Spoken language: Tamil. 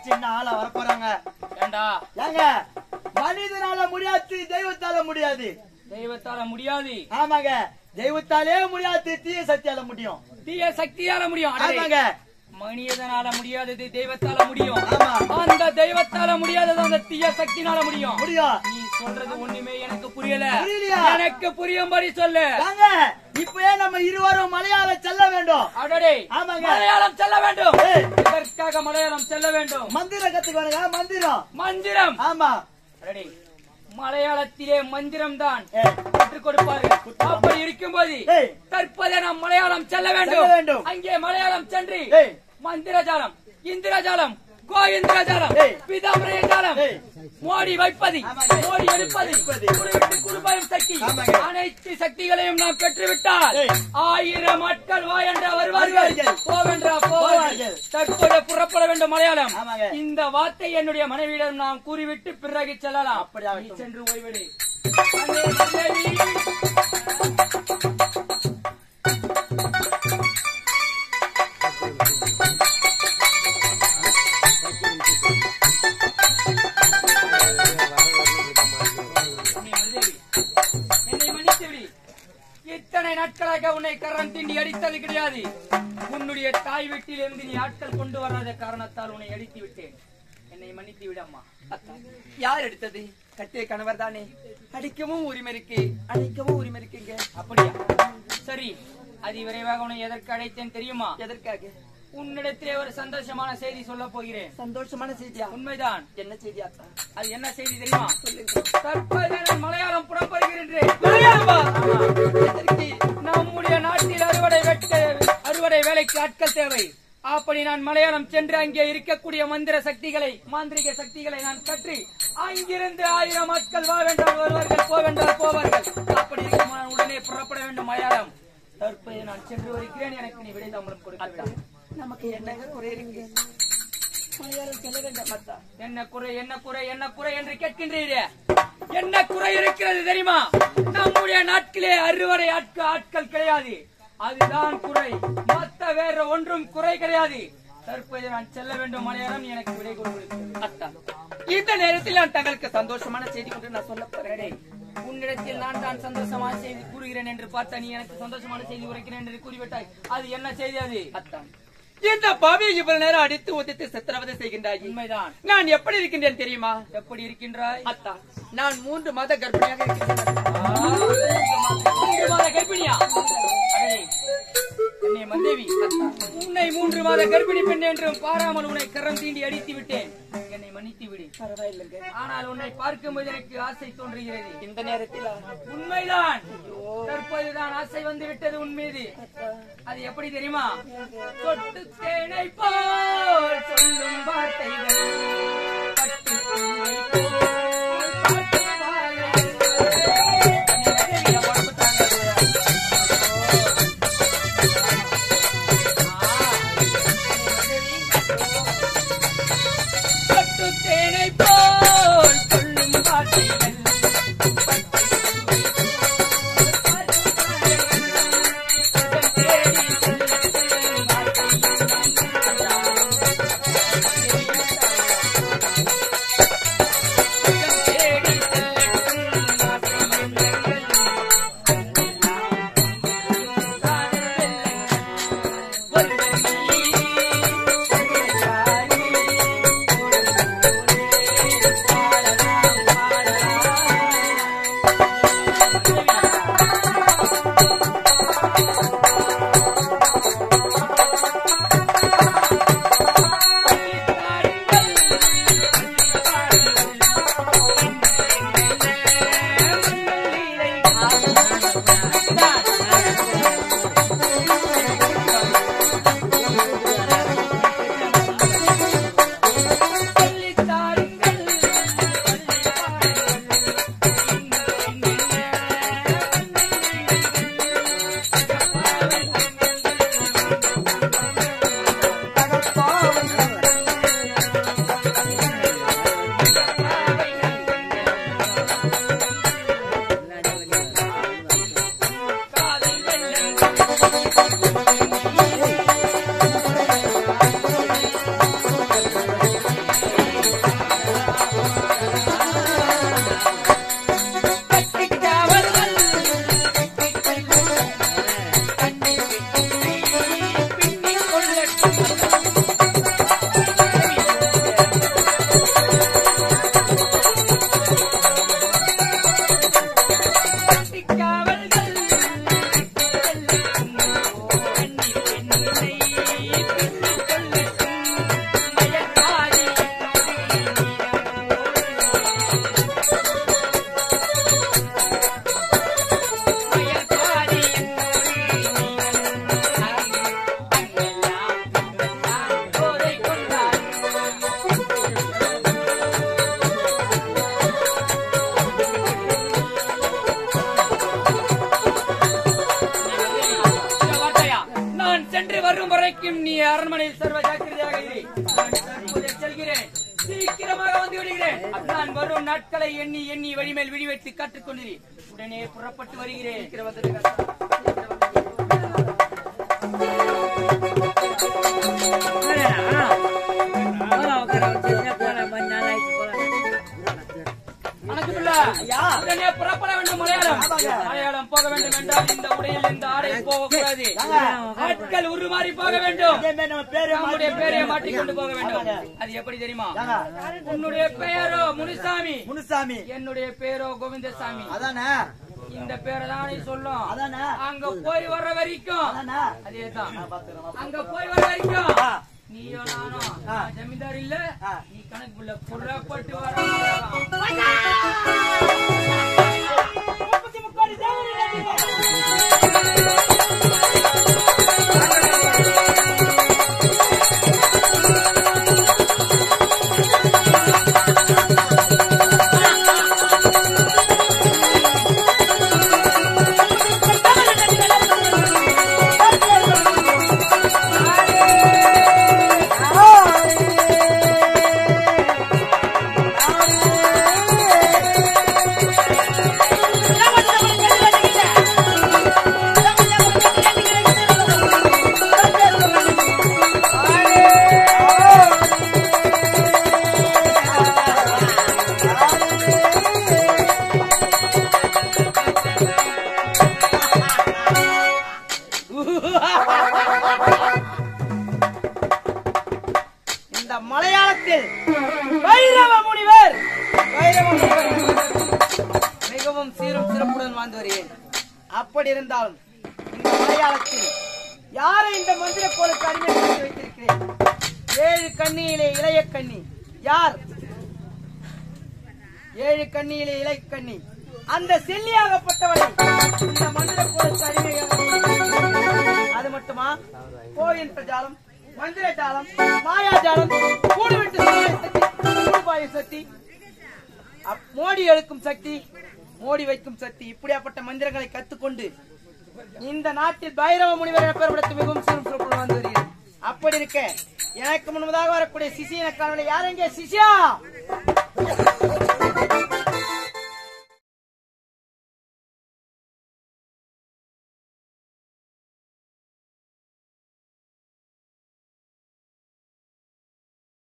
சின்ன ஆளா வர போறாங்க ஏண்டா ஏங்க மனிதனால முடியாது தெய்வத்தால முடியாது தெய்வத்தால முடியாது ஆமாங்க தெய்வத்தாலே முடியாது தீய சக்தியால முடியும் தீய சக்தியால முடியும் அடடே. ஆமாங்க மனிதனால முடியாதது தெய்வத்தால முடியும் ஆமா அந்த தெய்வத்தால முடியாதது அந்த தீய சக்தினால முடியும் முடியும் நீ சொல்றது ஒண்ணுமே எனக்கு புரியல புரியலையா? எனக்கு புரியும்படி சொல்லு வாங்க இப்பயே நம்ம இருவரும் மலையாள செல்ல வேண்டும் அடடே ஆமாங்க. மலையாளம் செல்ல வேண்டும் ஏய். இதற்காக மலையாளம் செல்ல வேண்டும் மந்திரம் கத்துக்கோங்க மந்திரம் மந்திரம் ஆமா அடடே மலையாளத்திலே மந்திரம் தான் ஏய், கற்றுக் கொடுப்பார்கள் அப்படி இருக்கும்போது ஏய். தற்போது நாம் மலையாளம் செல்ல செல்ல வேண்டும் வேண்டும். அங்கே மலையாளம் சென்று ஏய். மந்திரஜாலம் இந்திரஜாலம் கோயிந்திரஜாலம் ஏய். பிதாமரைய ஜாலம் ஏய். மோடி வைப்பது ஆமாங்க. மோடி எடுப்பது எடுப்பது. குடிவிட்டு குடும்பம் சக்தி ஆமாங்க. அனைத்து சக்திகளையும் நாம் பெற்றுவிட்டால் ஏய். ஆயிரம் ஆட்கள் வா என்றா வருவார்கள் வருவார்கள். போவென்றா போவார்கள் போவார்கள். தற்போது புறப்பட வேண்டும் மலையாளம் ஆமாங்க. இந்த வார்த்தை என்னுடைய மனைவியிடம் நாம் கூறிவிட்டு பிறகு செல்லலாம் அப்படி நீ ஆகட்டும். சென்று ஓய்வெடு அங்கே மனைவி என்னை மன்னித்து விடு. என்னை மன்னித்து விடு. இத்தனை நாட்களாக உன்னை கரம் திண்டி அடித்தது கிடையாது உன்னுடைய தாய் வீட்டில் இருந்து நீ ஆட்கள் கொண்டு வராத காரணத்தால் உன்னை அடித்து விட்டேன் என்னை மன்னித்து விடு அம்மா யார் எடுத்தது கட்டிய கணவர் தானே அடிக்கவும் உரிமை இருக்கு அழைக்கவும் உரிமை இருக்குங்க அப்படியா சரி அது விரைவாக உன்னை எதற்கு அழைத்தேன் தெரியுமா எதற்காக உன்னிடத்திலே ஒரு சந்தோஷமான செய்தி சொல்ல போகிறேன் சந்தோஷமான செய்தியா உண்மைதான் என்ன செய்தி அத்தா அது என்ன செய்தி தெரியுமா சொல்லுங்க தற்போது நான் மலையாளம் புறப்படுகிறேன் மலையாளமா? எதற்கு? நம்முடைய நாட்டில் அறுவடை வெட்ட அறுவடை வேலைக்கு ஆட்கள் தேவை அப்படி நான் மலையாளம் சென்று அங்கே இருக்கக்கூடிய மந்திர சக்திகளை மாந்திரிக சக்திகளை நான் கற்றி அங்கிருந்து ஆயிரம் ஆட்கள் வா வென்றால் வருவார்கள் போவென்றால் போவார்கள் அப்படி இருக்கும் நான் உடனே புறப்பட வேண்டும் மலையாளம் தற்போது நான் சென்று வருகிறேன் எனக்கு நீ விடை தாமரம் கொடுக்க வேண்டும் நமக்கு என்னங்க குறை இருக்கு மலையாளம் சொல்ல வேண்டாம் அத்தா என்ன குறை என்ன குறை என்ன குறை என்று கேட்கின்றீரே என்ன குறை இருக்கிறது தெரியுமா நம்முடைய நாட்களே அறுவடை ஆட்கள் ஆட்கள் கிடையாது அதுதான் குறை மத்த வேற ஒன்றும் குறை கிடையாது தற்போது நான் செல்ல வேண்டும் மலையாளம் எனக்கு விடை கொடுக்கிறது அத்தா இந்த நேரத்தில் நான் தங்களுக்கு சந்தோஷமான செய்தி கொண்டு நான் சொல்ல போறேன் டேய், உன்னிடத்தில் நான் தான் சந்தோஷமான செய்தி கூறுகிறேன் என்று பார்த்த நீ எனக்கு சந்தோஷமான செய்தி உரைக்கிறேன் என்று கூறிவிட்டாய் அது என்ன செய்தி அது அத்தா இந்த பாவியை இவ்வளவு நேரம் அடித்து உதைத்து சித்திரவதை செய்கின்றாய் உண்மைதான் நான் எப்படி இருக்கின்றேன் தெரியுமா எப்படி இருக்கின்றாய் அத்தா நான் மூன்று மாத கர்ப்பிணியாக இருக்கின்றேன் அத்தா. மூன்று மாத கர்ப்பிணியா அடடே, என்னை மந்தேவி உன்னை மூன்று மாத கர்ப்பிணி பெண் என்றும் பாராமல் உன்னை கரம் தீண்டி அடித்து விட்டேன் என்னை மன்னித்து விடு பரவாயில்லைங்க ஆனால் உன்னை பார்க்கும்போது எனக்கு ஆசை தோன்றுகிறது இந்த நேரத்தில் உண்மைதான் தற்போதுதான் ஆசை வந்து விட்டது உன் மீது அது எப்படி தெரியுமா தொட்டு தேனை போல் சொல்லும் வார்த்தைகள் பட்டு பூவை போல் காட்டும் பார்வைகள். என்னை மனைவி என் உடம்பு தாங்காது. பட்டு தேனை போல் சொல்லும் வார்த்தைகள் நீ அரண்மனையில் சர்வ ஜாக்கிரதையாக இரு நான் தற்போது செல்கிறேன் சீக்கிரமாக வந்து விடுகிறேன் நான் வரும் நாட்களை எண்ணி எண்ணி வழிமேல் விழி வைத்து கற்றுக்கொண்டிரு உடனே புறப்பட்டு வருகிறேன் சீக்கிரம் வந்துடுங்க. சீக்கிரம் வந்துடுங்க. வணக்கமுள்ள உடனே புறப்பட வேண்டும் மலையாளம் மலையாளம் போக வேண்டும் என்றால் இந்த உடையில் இந்த ஆடை போகக்கூடாது ஆட்கள் உருமாறி போக வேண்டும் அதே மாதிரி நம்ம பேரு நம்முடைய மாத்தி- பேரை மாட்டிக்கொண்டு போக வேண்டும் அது எப்படி தெரியுமா ஏங்க, உன்னுடைய பெயரோ முனுசாமி முனுசாமி என்னுடைய பேரோ கோவிந்தசாமி அதானே இந்த பேரை தான் நீ சொல்லும் அதானே அங்க போய் வர்ற வரைக்கும் அதானே அதேதான் பாத்துக்கிறோம் அங்க போய் வர வரைக்கும் ஆ. நீயோ நானோ ஆ. நான் ஜமீன்தார் இல்ல ஆ. நீ கணக்குள்ள புறப்பட்டு வர இந்த மலையாளத்தில் வைரவ முனிவர் வைரவ முனிவர் மிகவும் சீரும் சிறப்புடன் வாழ்ந்து வருகிறேன் அப்படி இருந்தாலும் இந்த மலையாளத்தில் யாரை இந்த மந்திர கோலுக்கு அடிமைப்படுத்தி வைத்திருக்கிறேன் ஏழு கண்ணியிலே இளைய கண்ணி யார் ஏழு கண்ணியிலே இளைய கண்ணி அந்த செல்லியாகப்பட்டவளை இந்த மந்திர கோலுக்கு அடிமையாக அது மட்டுமா கோயில் பிரஜாலம் மந்திர ஜாலம் மாயாஜாலம் கூடுவிட்டு கூடுபாய சக்தி அப்- மோடி எழுக்கும் சக்தி மோடி வைக்கும் சக்தி இப்படியாப்பட்ட மந்திரங்களை கத்துக்கொண்டு இந்த நாட்டில் பைரவ முனிவர் என பெயர்படுத்த மிகவும் சிறும் சிறப்புடன் வந்து வருகிறேன் அப்படி இருக்க எனக்கு முன்பதாக வரக்கூடிய சிசியன காணொலி யார் எங்கே சிசியா